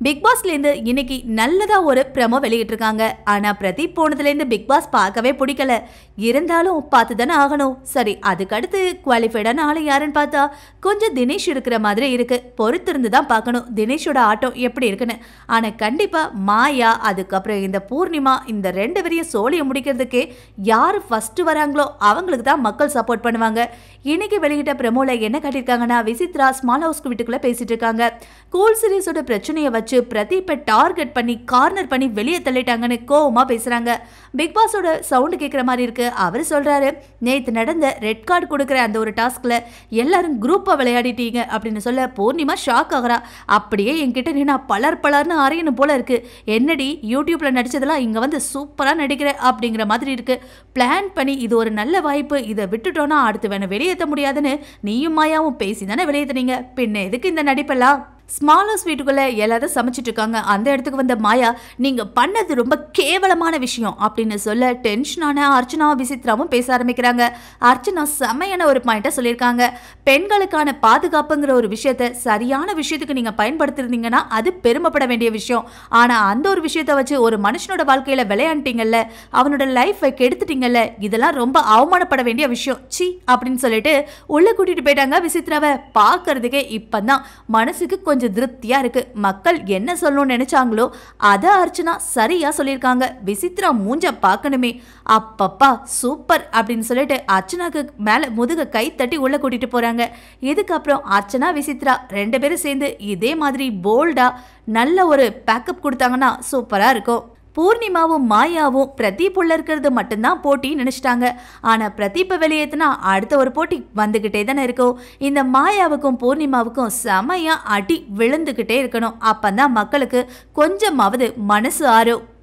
big பாஸ்லேருந்து இன்னைக்கு நல்லதா ஒரு ப்ரமோ வெளியிட்டிருக்காங்க ஆனா பிரதீப் போனதுலேருந்து பிக் பாஸ் பார்க்கவே பிடிக்கல இருந்தாலும் பார்த்து தானே ஆகணும் சரி அதுக்கு அடுத்து குவாலிஃபைடான ஆளு யாருன்னு பார்த்தா கொஞ்சம் தினேஷ் இருக்கிற மாதிரி இருக்கு பொறுத்திருந்து தான் பார்க்கணும் தினேஷோட ஆட்டம் எப்படி இருக்குன்னு ஆனா கண்டிப்பா மாயா அதுக்கப்புறம் இந்த பூர்ணிமா இந்த ரெண்டு பேரையும் சோழியை முடிக்கிறதுக்கே யார் ஃபர்ஸ்ட் வராங்களோ அவங்களுக்கு தான் மக்கள் சப்போர்ட் பண்ணுவாங்க இன்னைக்கு வெளியிட்ட ப்ரெமோல என்ன காட்டியிருக்காங்கன்னா விசித்ரா ஸ்மால் ஹவுஸ்க்கு வீட்டுக்குள்ள பேசிட்டு இருக்காங்க கூல் சீரிஸோட பிரச்சனையை வச்சு பிரதீப்பை டார்கெட் பண்ணி கார்னர் பண்ணி வெளியே தள்ளிட்டாங்கன்னு கோவமா பேசுறாங்க பிக் பாஸோட சவுண்டு கேட்குற மாதிரி இருக்கு அவர் சொல்றாரு நேத்து நடந்த ரெட் கார்டு கொடுக்குற அந்த ஒரு டாஸ்க்ல எல்லாரும் குரூப்பா விளையாடிட்டீங்க அப்படின்னு சொல்ல பூர்ணிமா ஷாக் ஆகுறா அப்படியே என்கிட்ட நின்னா பலர் பலர்னு அறையணும் போல இருக்கு என்னடி யூடியூப்ல நடிச்சதெல்லாம் இங்க வந்து சூப்பரா நடிக்கிற அப்படிங்கிற மாதிரி இருக்கு பிளான் பண்ணி இது ஒரு நல்ல வாய்ப்பு இதை விட்டுட்டோம்னா அடுத்து வேணா வெளியேற்ற முடியாதுன்னு நீயும் மாயாவும் பேசி தானே வெளியேற்றுனீங்க பின்ன எதுக்கு இந்த நடிப்பெல்லாம் ஸ்மால் ஹவுஸ் வீட்டுக்குள்ள எல்லாரும் சமைச்சிட்டு இருக்காங்க அந்த இடத்துக்கு வந்த மாயா நீங்க பண்ணது ரொம்ப கேவலமான விஷயம் அப்படின்னு சொல்ல டென்ஷனான அர்ச்சனா விசித்ராவும் பேச ஆரம்பிக்கிறாங்க அர்ச்சனா செமையான ஒரு பாயிண்ட்டை சொல்லியிருக்காங்க பெண்களுக்கான பாதுகாப்புங்கிற ஒரு விஷயத்த சரியான விஷயத்துக்கு நீங்க பயன்படுத்திருந்தீங்கன்னா அது பெருமைப்பட வேண்டிய விஷயம் ஆனா அந்த ஒரு விஷயத்த வச்சு ஒரு மனுஷனோட வாழ்க்கையில விளையாண்டுட்டீங்கல்ல அவனோட லைஃபை கெடுத்துட்டீங்கல்ல இதெல்லாம் ரொம்ப அவமானப்பட வேண்டிய விஷயம் சி அப்படின்னு சொல்லிட்டு உள்ள கூட்டிட்டு போயிட்டாங்க விசித்ராவை பார்க்கறதுக்கே இப்பதான் மனசுக்கு கொஞ்சம் திருப்தியா இருக்கு மக்கள் என்ன சொல்லணும்னு நினைச்சாங்களோ அதை அர்ச்சனா சரியா சொல்லியிருக்காங்க விசித்ரா மூஞ்ச பார்க்கணுமே அப்பப்பா சூப்பர் அப்படின்னு சொல்லிட்டு அர்ச்சனாக்கு மேல முதுக கை தட்டி உள்ள கூட்டிட்டு போறாங்க இதுக்கப்புறம் அர்ச்சனா விசித்ரா ரெண்டு பேரும் சேர்ந்து இதே மாதிரி போல்டா நல்ல ஒரு பேக்கப் கொடுத்தாங்கன்னா சூப்பரா இருக்கும் பூர்ணிமாவும் மாயாவும் பிரதீப் உள்ள இருக்கிறது மட்டும்தான் போட்டி நினைச்சிட்டாங்க ஆனா பிரதீப்பை வெளியேற்றினா அடுத்த ஒரு போட்டி வந்துகிட்டே தானே இருக்கும் இந்த மாயாவுக்கும் பூர்ணிமாவுக்கும் செமையா அடி விழுந்துகிட்டே இருக்கணும் அப்பதான் மக்களுக்கு கொஞ்சமாவது மனசு ஆறும்